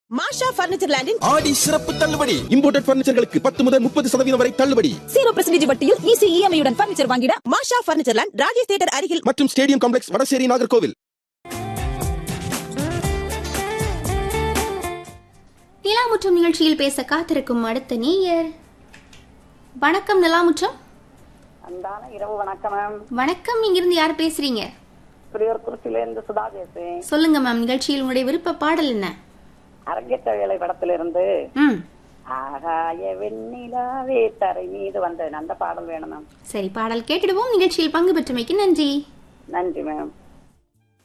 மாஷா furniture லேண்டின் ஆடி சிறப்பு தள்ளுபடி இம்போர்ட்டட் பர்னிச்சர்களுக்கு பத்து முதல் முப்பது சதவீதம் வரை தள்ளுபடி ஜீரோ பர்சன்டேஜ் வட்டியில் ஈஸி இஎம்ஐயுடன் பர்னிச்சர் வாங்கிட Masha furniture land Rajesh theatre அருகில் மற்றும் ஸ்டேடியம் காம்ப்ளெக்ஸ் வடசேரி நாகர்கோவில் நிலாமுற்றம் நிகழ்ச்சியில் பேச காத்திருக்கும் அடுத்த நேயர் வணக்கம் நிலாமுற்றம் அன்பான இரவு வணக்கம் மேம் வணக்கம் இங்கிருந்து யார் பேசுறீங்க புரியூர் குறிச்சியிலிருந்து சுதா பேசுறேன் சொல்லுங்க மேம் நிகழ்ச்சியில் உங்களுடைய விருப்ப பாடல் என்ன அரங்கேற்ற வேலை படத்திலிருந்து ம் ஆகாய வெண்ணிலாவே தரை மீது வந்த அந்த பாடல் வேணும் மேம் சரி பாடல் கேட்டுடுவோம் நிகழ்ச்சியில் பங்கு பெற்றமைக்கு நன்றி நன்றி மேம்